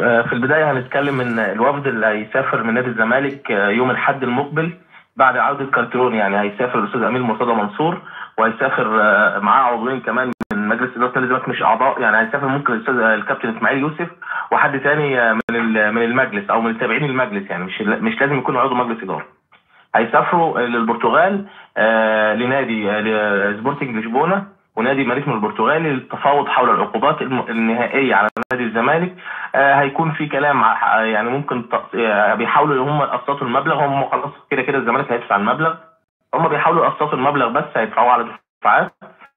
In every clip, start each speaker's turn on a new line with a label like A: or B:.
A: آه، في البداية هنتكلم ان الوفد اللي هيسافر من نادي الزمالك آه، يوم الأحد المقبل بعد عودة كارتيرون يعني هيسافر الأستاذ أمير مرتضى منصور وهيسافر آه، معاه عضوين كمان من مجلس إدارة نادي الزمالك مش أعضاء يعني هيسافر ممكن الأستاذ آه، الكابتن إسماعيل يوسف وحد تاني آه، من ال- من المجلس أو من تابعين المجلس يعني مش مش لازم يكون عضو مجلس إدارة. هيسافروا للبرتغال آه، لنادي آه، سبورتنج لشبونه ونادي ماريسمو البرتغالي للتفاوض حول العقوبات الم- النهائيه على نادي الزمالك آه، هيكون في كلام ع- يعني ممكن ت- آه، بيحاولوا ان هم يقسطوا المبلغ هم خلاص كده كده الزمالك هيدفع المبلغ هم بيحاولوا يقسطوا المبلغ بس هيدفعوه على دفعات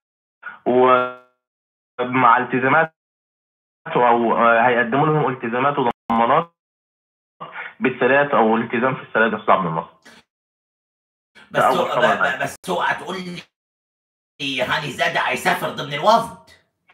A: ومع التزامات او آه، هيقدموا لهم التزامات وضمانات بالسداد او الالتزام في السداد يا استاذ عبد الناصر
B: بس
A: ده أول
B: هو-
A: خبر
B: ب-
A: معايا.
B: ب- بس اوعى تقول لي هاني زاده هيسافر ضمن الوفد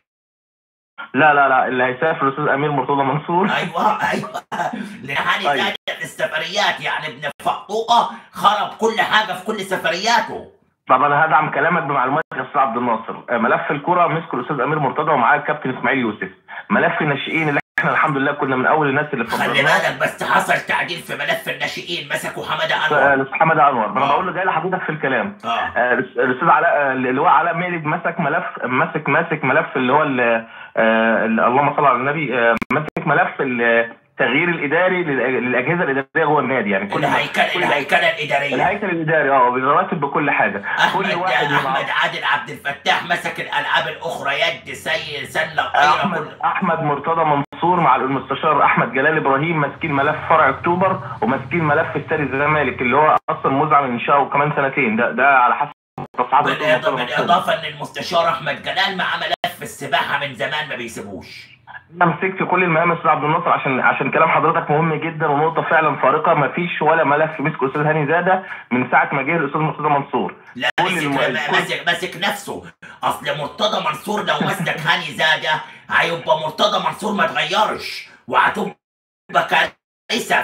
A: لا لا لا اللي هيسافر الاستاذ امير مرتضى منصور
B: ايوه ايوه لان هاني
A: أيوة.
B: زاده في السفريات يعني ابن فقطوقه خرب كل حاجه في كل سفرياته
A: طب انا هدعم كلامك بمعلومات يا استاذ عبد الناصر آه، ملف الكره مسكه الاستاذ امير مرتضى ومعاه الكابتن اسماعيل يوسف ملف الناشئين اللي احنا الحمد لله كنا من اول الناس اللي
B: خلي
A: فضلناه
B: بالك بس حصل تعديل في ملف الناشئين مسكوا حماده
A: آه،
B: انور
A: الاستاذ حمد انور ما انا
B: آه.
A: بقول له جاي لحضرتك في الكلام
B: اه
A: آه، الاستاذ علاء آه، اللواء علاء مالك مسك ملف مسك ماسك ملف اللي هو ال- آه، ال- اللهم صل على النبي آه، مسك ملف التغيير الاداري للأ- للاجهزه الاداريه جوه النادي يعني كل
B: الهيكله
A: كل-
B: الهيكله الاداريه
A: الهيكل الاداري اه بالرواتب بكل حاجه
B: احمد
A: كل واحد من
B: احمد عادل عبد الفتاح مسك الالعاب الاخرى يد سي سله طايره
A: احمد
B: كل
A: احمد مرتضى منصور مع المستشار احمد جلال ابراهيم ماسكين ملف فرع اكتوبر وماسكين ملف استاد الزمالك اللي هو اصلا مزعم من انشائه كمان سنتين ده ده على حسب تصعيد الأستاذ
B: بالإضافة,
A: مرتضى منصور.
B: بالإضافة إن المستشار أحمد جلال مع ملف السباحة من زمان ما بيسيبوش
A: انا مسكت كل المهام يا استاذ عبد الناصر عشان عشان كلام حضرتك مهم جدا ونقطه فعلا فارقه ما فيش ولا ملف مسكه الاستاذ هاني زاده من ساعه ما جه الاستاذ مرتضى منصور
B: لا
A: كل
B: مسك
A: الم- كل-
B: ماسك ماسك نفسه أصل مرتضى منصور لو مسك هاني زادة هيبقى مرتضى منصور ما اتغيرش وهتبقى كارثة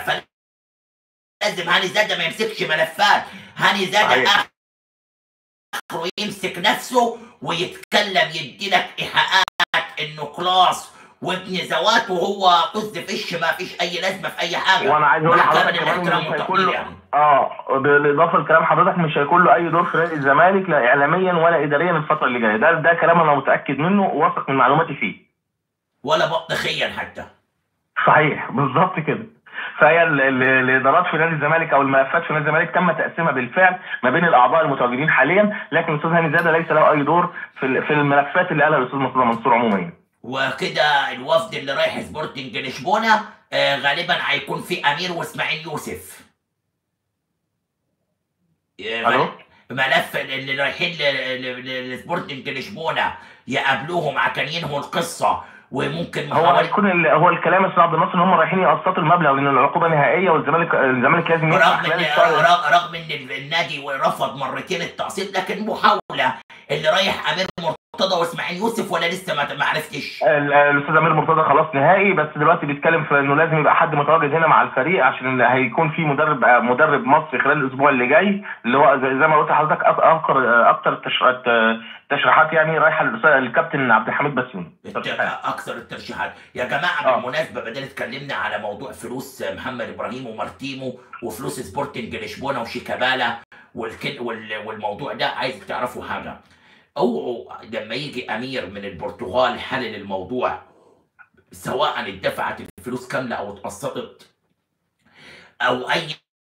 B: فلازم هاني زادة ما يمسكش ملفات هاني زادة
A: صحيح.
B: آخره يمسك نفسه ويتكلم يدي لك إيحاءات إنه كلاس وابن زوات وهو طز فيش ما فيش أي لازمة في أي حاجة
A: وانا عايز اقول
B: مع
A: لحضرتك
B: كامل
A: كمان
B: الاحترام
A: مش هيكون
B: والتقدير
A: له
B: يعني
A: اه بالاضافه لكلام حضرتك مش هيكون له اي دور في نادي الزمالك لا اعلاميا ولا اداريا الفتره اللي جايه ده ده كلام انا متاكد منه وواثق من معلوماتي فيه
B: ولا بطخيا حتى
A: صحيح بالظبط كده فهي ال- ال- الادارات في نادي الزمالك او الملفات في نادي الزمالك تم تقسيمها بالفعل ما بين الاعضاء المتواجدين حاليا لكن الاستاذ هاني زاده ليس له اي دور في ال- في الملفات اللي قالها الاستاذ مرتضى منصور عموما يعني.
B: وكده الوفد اللي رايح سبورتنج لشبونه آه غالبا هيكون في امير واسماعيل يوسف آه،
A: الو
B: ملف اللي رايحين ل- ل- لسبورتنج لشبونه يقابلوهم عشان ينهوا القصه وممكن
A: هو
B: محاولة
A: هيكون ال- هو الكلام يا استاذ عبد الناصر ان هم رايحين يقسطوا المبلغ لان العقوبه نهائيه والزمالك الزمالك لازم يدفع
B: رغم
A: خلال
B: ان
A: الشهر
B: رغ- رغم ان النادي رفض مرتين التقسيط لكن محاوله اللي رايح امير مرتضى واسماعيل يوسف ولا لسه ما ما عرفتش
A: ال- الاستاذ امير مرتضى خلاص نهائي بس دلوقتي بيتكلم في انه لازم يبقى حد متواجد هنا مع الفريق عشان هيكون في مدرب مدرب مصري خلال الاسبوع اللي جاي اللي هو زي زي ما قلت لحضرتك أك- اكتر اكتر التشريحات تشريحات يعني رايحه للأستاذ- الكابتن عبد الحميد بسيوني
B: الت- اكثر الترشيحات يا جماعه
A: آه.
B: بالمناسبه بدل اتكلمنا على موضوع فلوس محمد ابراهيم ومارتيمو وفلوس سبورتنج لشبونه وشيكابالا والكل وال- والموضوع ده عايز تعرفوا حاجه اوعوا لما يجي امير من البرتغال حلل الموضوع سواء اتدفعت الفلوس كامله او اتقسطت او اي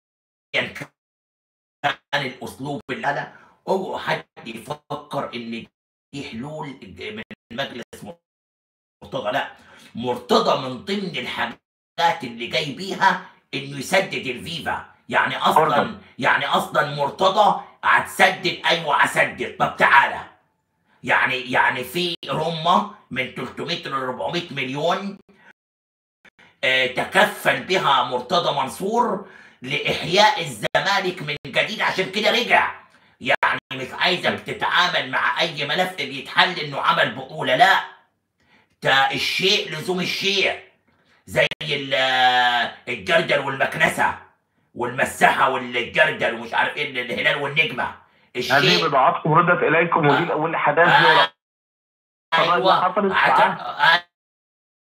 B: كان الاسلوب اللي لا اوعوا حد يفكر ان دي حلول من مجلس مرتضى لا مرتضى من ضمن الحاجات اللي جاي بيها انه يسدد الفيفا يعني اصلا
A: برضه.
B: يعني اصلا مرتضى هتسدد ايوه هسدد طب تعالى يعني يعني في رمه من 300 ل 400 مليون آه، تكفل بها مرتضى منصور لاحياء الزمالك من جديد عشان كده رجع يعني مش عايزك تتعامل مع اي ملف بيتحل انه عمل بطوله لا ده الشيء لزوم الشيء زي ال- الجردل والمكنسه والمسحه والجردل ومش عارف ايه الهلال والنجمه
A: هذه
B: الشيء
A: بضاعتكم ردت اليكم ودي
B: آه.
A: والاحداث دي
B: آه،
A: والقضايا
B: ايوه
A: حصلت
B: عشان-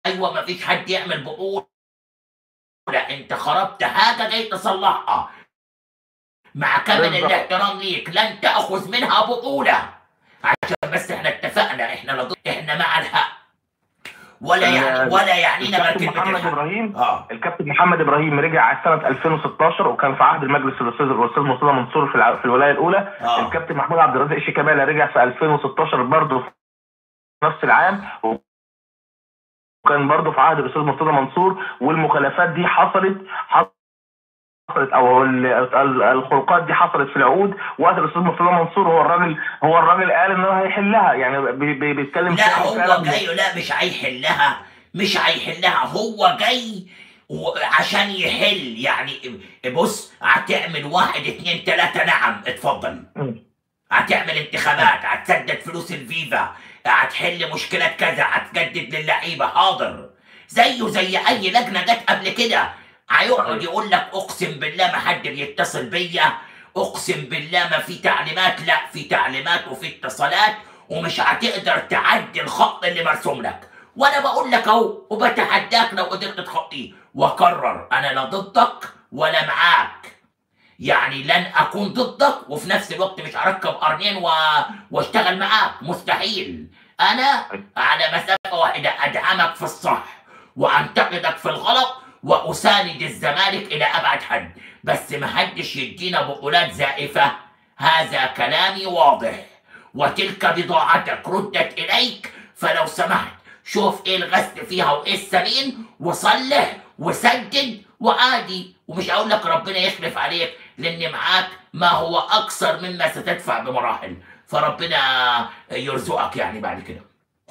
B: ايوه ما فيش حد يعمل بطوله انت خربت حاجه جاي تصلحها مع كامل
A: بالظبط.
B: الاحترام ليك لن تاخذ منها بطوله عشان بس احنا اتفقنا احنا لا ضد احنا مع الحق ولا يعني ولا يعنينا بقى
A: الكابتن
B: كلمه
A: محمد
B: الحق
A: ابراهيم
B: اه
A: الكابتن محمد ابراهيم رجع سنه 2016 وكان في عهد المجلس الاستاذ الاستاذ مرتضى منصور في الع- في الولايه الاولى
B: اه
A: الكابتن محمود عبد الرازق شيكابالا رجع في 2016 برضه في نفس العام وكان برضه في عهد الاستاذ مرتضى منصور والمخالفات دي حصلت حصلت او ال- ال- الخروقات دي حصلت في العقود وقت الاستاذ مرتضى منصور هو الراجل هو الراجل قال ان هو هيحلها يعني بي- بي- بيتكلم
B: لا
A: فيها
B: هو
A: فعلاً
B: جاي لا مش هيحلها مش هيحلها هو جاي و- عشان يحل يعني بص هتعمل واحد اتنين تلاتة نعم اتفضل
A: مم.
B: هتعمل انتخابات هتسدد فلوس الفيفا هتحل مشكلة كذا هتجدد للعيبة حاضر زيه زي أي لجنة جت قبل كده هيقعد
A: صحيح.
B: يقول لك أقسم بالله ما حد بيتصل بيا أقسم بالله ما في تعليمات لا في تعليمات وفي اتصالات ومش هتقدر تعدي الخط اللي مرسوم لك وأنا بقول لك أهو وبتحداك لو قدرت تخطيه وكرر أنا لا ضدك ولا معاك يعني لن اكون ضدك وفي نفس الوقت مش هركب قرنين و... واشتغل معاك مستحيل انا على مسافه واحده ادعمك في الصح وانتقدك في الغلط واساند الزمالك الى ابعد حد بس ما حدش يدينا بطولات زائفه هذا كلامي واضح وتلك بضاعتك ردت اليك فلو سمحت شوف ايه الغسل فيها وايه السمين وصلح وسدد وعادي ومش هقول لك ربنا يخلف عليك لان معاك ما هو اكثر مما ستدفع بمراحل فربنا يرزقك يعني بعد كده